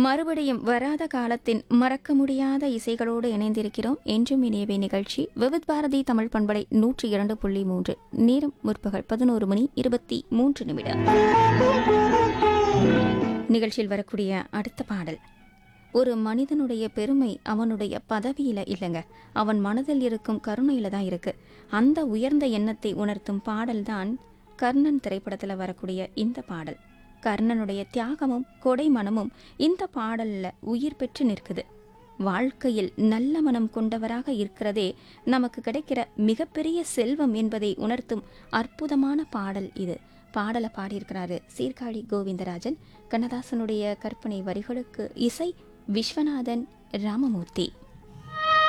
மறுபடியும் வராத காலத்தின் மறக்க முடியாத இசைகளோடு இணைந்திருக்கிறோம் என்றும் இனியவை நிகழ்ச்சி விவித் பாரதி தமிழ் பண்பலை நூற்றி இரண்டு புள்ளி மூன்று நேரம் முற்பகல் பதினோரு மணி இருபத்தி மூன்று நிமிடம் நிகழ்ச்சியில் வரக்கூடிய அடுத்த பாடல் ஒரு மனிதனுடைய பெருமை அவனுடைய பதவியில இல்லைங்க அவன் மனதில் இருக்கும் கருணையில தான் இருக்கு அந்த உயர்ந்த எண்ணத்தை உணர்த்தும் பாடல்தான் கர்ணன் திரைப்படத்துல வரக்கூடிய இந்த பாடல் கர்ணனுடைய தியாகமும் கொடை மனமும் இந்த பாடல்ல உயிர் பெற்று நிற்குது வாழ்க்கையில் நல்ல மனம் கொண்டவராக இருக்கிறதே நமக்கு கிடைக்கிற மிகப்பெரிய செல்வம் என்பதை உணர்த்தும் அற்புதமான பாடல் இது பாடலை பாடியிருக்கிறாரு சீர்காழி கோவிந்தராஜன் கண்ணதாசனுடைய கற்பனை வரிகளுக்கு இசை விஸ்வநாதன் ராமமூர்த்தி